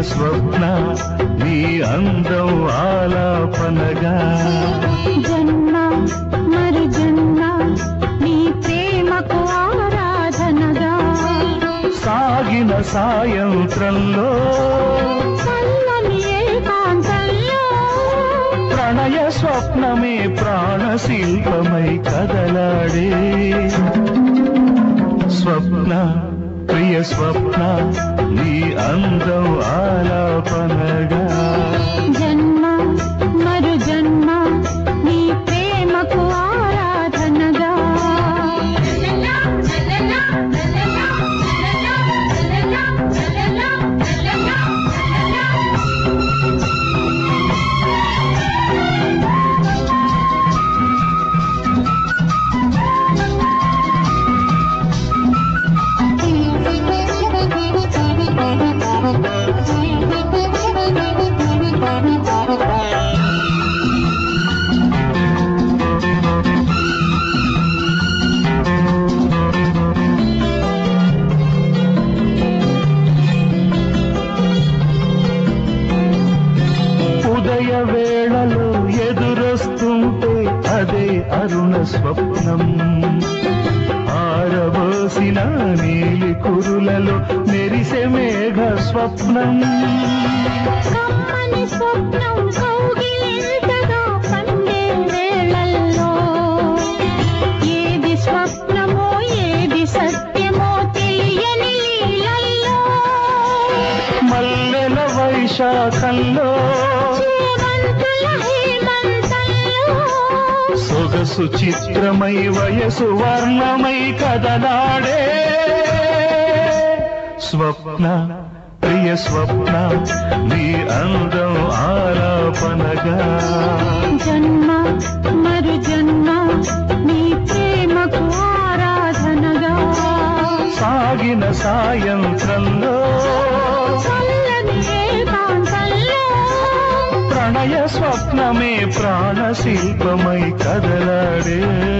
స్వప్న నీ అందం ఆలాపనగా జన్మ మరి జన్మ నీ ప్రేమకు ఆరాధనగా సాగిన సాయంత్రంలో చల్లని ఏకాంతంలో ప్రణయ స్వప్నమే ప్రాణశిల్పమై కదలాడే స్వప్న ప్రియ స్వప్న నీ అందం ఆలాపనగా జన్మ మరు జన్మ నీ ప్రేమకు ఆరాధనగా ఉదయ వేళలో ఎదురొస్తుంటే అదే అరుణ స్వప్నం ఆరబోసిన నీలి కురులలో మెరిసే మేఘ స్వప్నం కమ్మని స్వప్నం కౌగిలింతగా పండే వేళల్లో ఏది స్వప్నమో ఏది సత్యమో తెలియని లీలల్లో మల్లెల వైశాఖంలో చేమంతుల హేమంతంలో సొగసు చిత్రమై వయసు వర్ణమై కదలాడే స్వప్న ప్రియ స్వప్న నీ అందం ఆలాపనగా జన్మ మరు జన్మ నీ ప్రేమకు ఆరాధనగా సాగిన సాయంత్రంలో చల్లని ఏకాంతంలో ప్రణయ స్వప్నమే ప్రాణశిల్పమై కదలాడే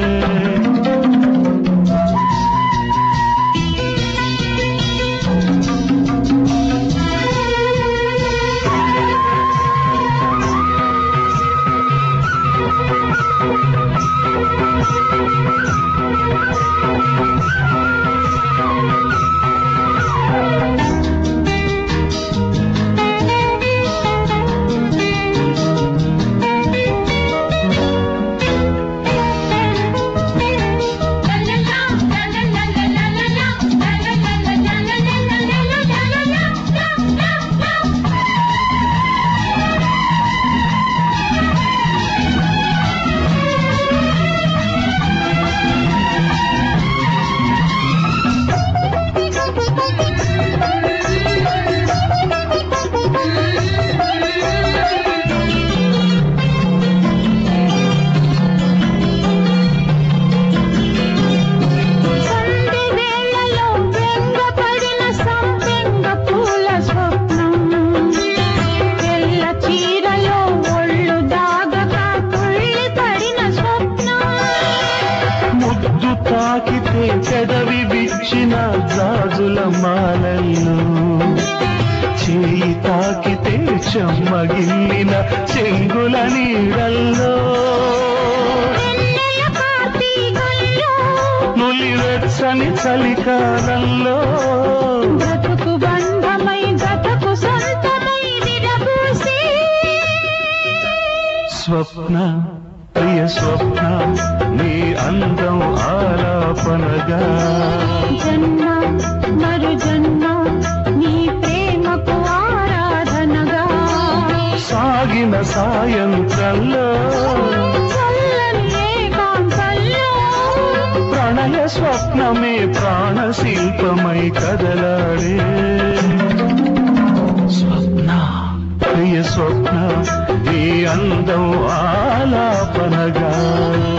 సంధి వేళలో వెంగపడిన సంపెంగ పూల స్వప్నం తెల్ల చీరలో ఒళ్ళు దాగక తుళ్ళి పడిన స్వప్నం ముద్దు తాకితే పెదవి విచ్చిన జాజుల మాలల్లో చేయి తాకితే చెమ్మగిల్లిన చెంగుల నీడల్లో వెన్నెల కార్తీకంలో నులివెచ్చని చలికాలంలో బ్రతుకు బంధమై గతకు సొంతమై విరబూసి స్వప్న ప్రియ స్వప్న నీ అందం ఆలాపనగా జన్మ మరు జన్మ నీ ప్రేమకు ఆరాధనగా సాగిన సాయంత్రంలో చల్లని ఏకాంతంలో ప్రణయ స్వప్నమే ప్రాణశిల్పమై కదలాడే స్వప్న ప్రియ స్వప్న ఈ అందం ఆలాపనగా